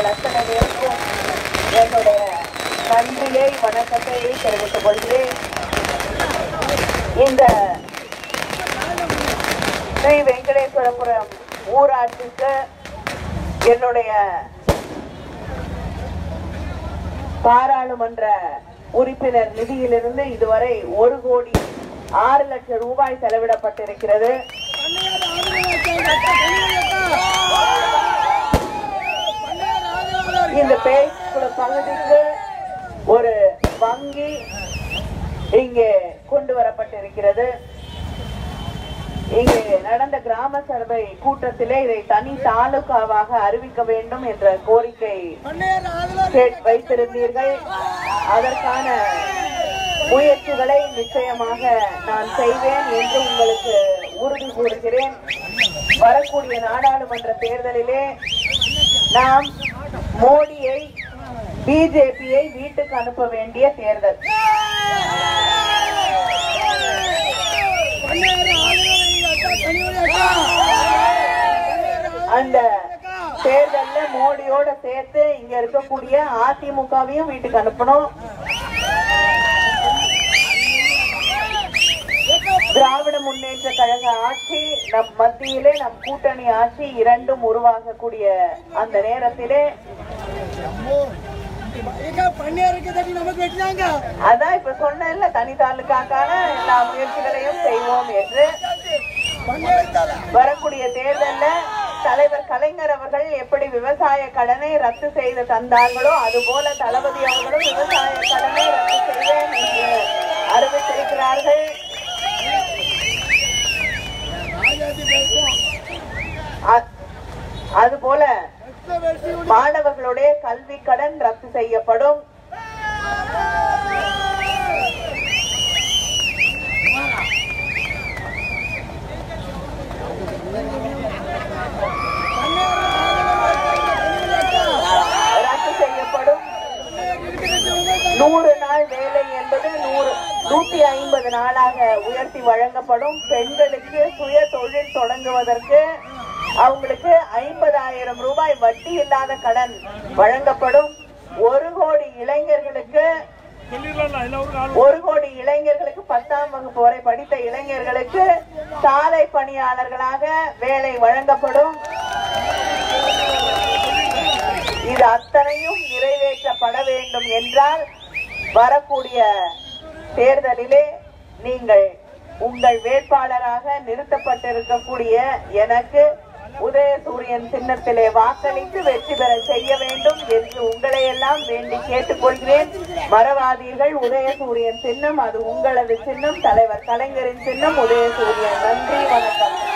உங்கள் அத்தனை பேருக்கும் என்னுடைய நன்றியை வணக்கத்தை தெரிவித்துக் கொள்கிறேன் இந்த ஸ்ரீ வெங்கடேஸ்வரபுரம் ஊராட்சிக்கு என்னுடைய பாராளுமன்ற உறுப்பினர் நிதியிலிருந்து இதுவரை ஒரு கோடி ஆறு லட்சம் ரூபாய் செலவிடப்பட்டிருக்கிறது இந்த பேய்க்குள பகுதிக்கு ஒரு வங்கி இங்கே கொண்டு வரப்பட்டிருக்கிறது இங்கே நடந்த கிராம சபை கூட்டத்திலே இதை தனி தாலுகாவாக அறிவிக்க வேண்டும் என்ற கோரிக்கை கேட்- வைத்திருந்தீர்கள் அதற்கான முயற்சிகளை நிச்சயமாக நான் செய்வேன் என்று உங்களுக்கு உறுதி கூறுகிறேன் வரக்கூடிய நாடாளுமன்ற தேர்தலிலே நாம் மோடியை பிஜேபியை வீட்டுக்கு அனுப்ப வேண்டிய தேர்தல் அந்த தேர்தல்ல மோடியோட சேர்த்து இங்க இருக்கக்கூடிய அதிமுகவையும் வீட்டுக்கு அனுப்பணும் திராவிட முன்னேற்ற கழக ஆட்சி நம் மத்தியிலே நம் கூட்டணி ஆட்சி இரண்டும் உருவாகக்கூடிய அந்த நேரத்திலே பண்ணியாருக்கு தட்டி நமக்கு வெட்டினாங்க அதான் இப்ப சொன்னேன்ல தனி தாலுக்காக்கான எல்லா முயற்சிகளையும் செய்வோம் என்று பண்ணியாரு வரக்கூடிய தேர்தல்ல தலைவர் கலைஞர் அவர்கள் எப்படி விவசாய கடனை ரத்து செய்து தந்தார்களோ அதுபோல தளபதி அவர்களும் விவசாய கடனை ரத்து செய்வேன் என்று அறிவித்திருக்கிறார்கள் ராஜாஜி பேசுவோம் அ- அதுபோல எத்தனை வெற்றி மாணவர்களுடைய கல்வி கடன் ரத்து செய்யப்படும் ரத்து செய்யப்படும் நூறு நாள் வேலை என்பது நூறு நூத்தி ஐம்பது நாளாக உயர்த்தி வழங்கப்படும் பெண்களுக்கு சுய தொழில் தொடங்குவதற்கு அவங்களுக்கு ஐம்பதாயிரம் ரூபாய் வட்டி இல்லாத கடன் வழங்கப்படும் ஒரு கோடி இளைஞர்களுக்கு ஒரு கோடி இளைஞர்களுக்கு பத்தாம் வகுப்பு வரை படித்த இளைஞர்களுக்கு சாலை பணியாளர்களாக வேலை வழங்கப்படும் இது அத்தனையும் நிறைவேற்றப்பட வேண்டும் என்றால் வரக்கூடிய தேர்தலிலே நீங்கள் உங்கள் வேட்பாளராக நிறுத்தப்பட்டிருக்கக்கூடிய எனக்கு உதயசூரியன் சின்னத்திலே வாக்களித்து வெற்றி பெற செய்ய வேண்டும் என்று உங்களை எல்லாம் வேண்டி கேட்டுக்கொள்கிறேன் மறவாதீர்கள் உதயசூரியன் சின்னம் அது உங்களது சின்னம் தலைவர் கலைஞரின் சின்னம் உதயசூரியன் நன்றி வணக்கம்